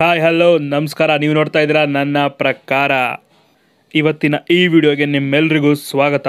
hi hello ನಮಸ್ಕಾರ ನೀವು ನೋಡ್ತಾ ಇದ್ದೀರಾ ನನ್ನ ಪ್ರಕಾರ ಇವತ್ತಿನ ಈ ವಿಡಿಯೋಗೆ ನಿಮ್ಮೆಲ್ರಿಗೂ ಸ್ವಾಗತ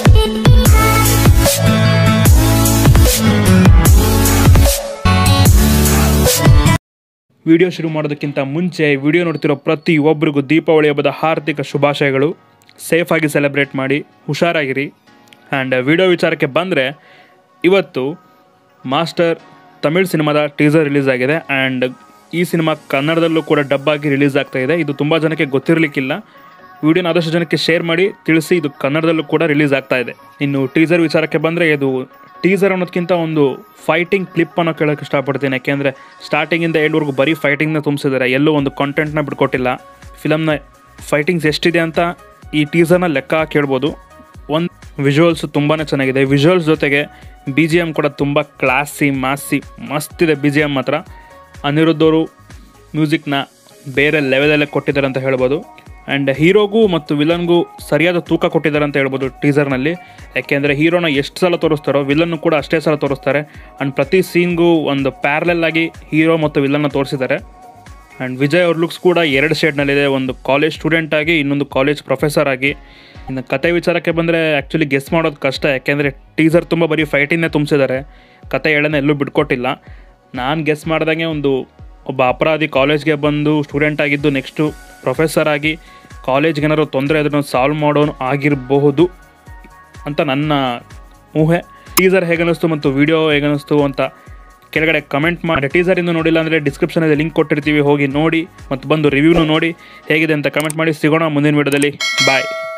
ವಿಡಿಯೋ ಶುರು ಮಾಡೋದಕ್ಕಿಂತ ಮುಂಚೆ ವಿಡಿಯೋ ನೋಡ್ತಿರೋ ಪ್ರತಿ ಒಬ್ಬರಿಗೂ ದೀಪಾವಳಿ ಹಬ್ಬದ ಹಾರ್ದಿಕ ಶುಭಾಶಯಗಳು ಸೇಫಾಗಿ ಸೆಲೆಬ್ರೇಟ್ ಮಾಡಿ ಹುಷಾರಾಗಿರಿ ಆ್ಯಂಡ್ ವಿಡಿಯೋ ವಿಚಾರಕ್ಕೆ ಬಂದರೆ ಇವತ್ತು ಮಾಸ್ಟರ್ ತಮಿಳ್ ಸಿನಿಮಾದ ಟೀಸರ್ ರಿಲೀಸ್ ಆಗಿದೆ ಆ್ಯಂಡ್ ಈ ಸಿನಿಮಾ ಕನ್ನಡದಲ್ಲೂ ಕೂಡ ಡಬ್ ಆಗಿ ರಿಲೀಸ್ ಆಗ್ತಾ ಇದೆ ಇದು ತುಂಬ ಜನಕ್ಕೆ ಗೊತ್ತಿರಲಿಕ್ಕಿಲ್ಲ ವಿಡಿಯೋನ ಆದಷ್ಟು ಜನಕ್ಕೆ ಶೇರ್ ಮಾಡಿ ತಿಳಿಸಿ ಇದು ಕನ್ನಡದಲ್ಲೂ ಕೂಡ ರಿಲೀಸ್ ಆಗ್ತಾ ಇದೆ ಇನ್ನು ಟೀಸರ್ ವಿಚಾರಕ್ಕೆ ಬಂದರೆ ಇದು ಟೀಸರ್ ಅನ್ನೋದಕ್ಕಿಂತ ಒಂದು ಫೈಟಿಂಗ್ ಕ್ಲಿಪ್ ಅನ್ನೋ ಕೇಳೋಕ್ಕೆ ಇಷ್ಟಪಡ್ತೀನಿ ಯಾಕೆಂದರೆ ಸ್ಟಾರ್ಟಿಂಗಿಂದ ಎಂಡ್ವರೆಗೂ ಬರೀ ಫೈಟಿಂಗ್ನ ತುಂಬಿಸಿದ್ದಾರೆ ಎಲ್ಲೂ ಒಂದು ಕಾಂಟೆಂಟ್ನ ಬಿಟ್ಕೊಟ್ಟಿಲ್ಲ ಫಿಲಮ್ನ ಫೈಟಿಂಗ್ಸ್ ಎಷ್ಟಿದೆ ಅಂತ ಈ ಟೀಸರ್ನ ಲೆಕ್ಕ ಕೇಳ್ಬೋದು ಒಂದು ವಿಜುವಲ್ಸು ತುಂಬಾ ಚೆನ್ನಾಗಿದೆ ವಿಜುವಲ್ಸ್ ಜೊತೆಗೆ ಬಿ ಜಿ ಎಮ್ ಕೂಡ ತುಂಬ ಕ್ಲಾಸಿ ಮಾಸಿ ಮಸ್ತಿದೆ ಬಿ ಜಿ ಎಮ್ ಮಾತ್ರ ಅನಿರುದ್ಧ್ ಅವರು ಮ್ಯೂಸಿಕ್ನ ಬೇರೆ ಲೆವೆಲಲ್ಲೇ ಕೊಟ್ಟಿದ್ದಾರೆ ಅಂತ ಹೇಳ್ಬೋದು ಆ್ಯಂಡ್ ಹೀರೋಗೂ ಮತ್ತು ವಿಲನ್ಗೂ ಸರಿಯಾದ ತೂಕ ಕೊಟ್ಟಿದ್ದಾರೆ ಅಂತ ಹೇಳ್ಬೋದು ಟೀಸರ್ನಲ್ಲಿ ಯಾಕೆಂದರೆ ಹೀರೋನ ಎಷ್ಟು ಸಲ ತೋರಿಸ್ತಾರೋ ವಿಲನ್ನು ಕೂಡ ಅಷ್ಟೇ ಸಲ ತೋರಿಸ್ತಾರೆ ಆ್ಯಂಡ್ ಪ್ರತಿ ಸೀನ್ಗೂ ಒಂದು ಪ್ಯಾರಲೆಲ್ ಆಗಿ ಹೀರೋ ಮತ್ತು ವಿಲನ್ನ ತೋರಿಸಿದ್ದಾರೆ ಆ್ಯಂಡ್ ವಿಜಯ್ ಅವ್ರ ಲುಕ್ಸ್ ಕೂಡ ಎರಡು ಶೇಡ್ನಲ್ಲಿದೆ ಒಂದು ಕಾಲೇಜ್ ಸ್ಟೂಡೆಂಟ್ ಆಗಿ ಇನ್ನೊಂದು ಕಾಲೇಜ್ ಪ್ರೊಫೆಸರ್ ಆಗಿ ಇನ್ನು ಕತೆ ವಿಚಾರಕ್ಕೆ ಬಂದರೆ ಆ್ಯಕ್ಚುಲಿ ಗೆಸ್ ಮಾಡೋದು ಕಷ್ಟ ಯಾಕೆಂದರೆ ಟೀಸರ್ ತುಂಬ ಬರೀ ಫೈಟಿಂದೇ ತುಂಬಿಸಿದ್ದಾರೆ ಕತೆ ಹೇಳೋಣ ಎಲ್ಲೂ ಬಿಟ್ಕೊಟ್ಟಿಲ್ಲ ನಾನು ಗೆಸ್ ಮಾಡ್ದಂಗೆ ಒಂದು ಒಬ್ಬ ಅಪರಾಧಿ ಕಾಲೇಜ್ಗೆ ಬಂದು ಸ್ಟೂಡೆಂಟ್ ಆಗಿದ್ದು ನೆಕ್ಸ್ಟು ಪ್ರೊಫೆಸರ್ ಆಗಿ ಕಾಲೇಜ್ಗೆ ಏನಾದ್ರು ತೊಂದರೆ ಅದನ್ನು ಸಾಲ್ವ್ ಮಾಡೋನು ಆಗಿರಬಹುದು ಅಂತ ನನ್ನ ಊಹೆ ಟೀಸರ್ ಹೇಗನ್ನಿಸ್ತು ಮತ್ತು ವಿಡಿಯೋ ಹೇಗನ್ನಿಸ್ತು ಅಂತ ಕೆಳಗಡೆ ಕಮೆಂಟ್ ಮಾಡಿ ಟೀಸರ್ ಇಂದು ನೋಡಿಲ್ಲ ಅಂದರೆ ಡಿಸ್ಕ್ರಿಪ್ಷನಲ್ಲಿ ಲಿಂಕ್ ಕೊಟ್ಟಿರ್ತೀವಿ ಹೋಗಿ ನೋಡಿ ಮತ್ತು ಬಂದು ರಿವ್ಯೂನು ನೋಡಿ ಹೇಗಿದೆ ಅಂತ ಕಮೆಂಟ್ ಮಾಡಿ ಸಿಗೋಣ ಮುಂದಿನ ವಿಡಿಯೋದಲ್ಲಿ ಬಾಯ್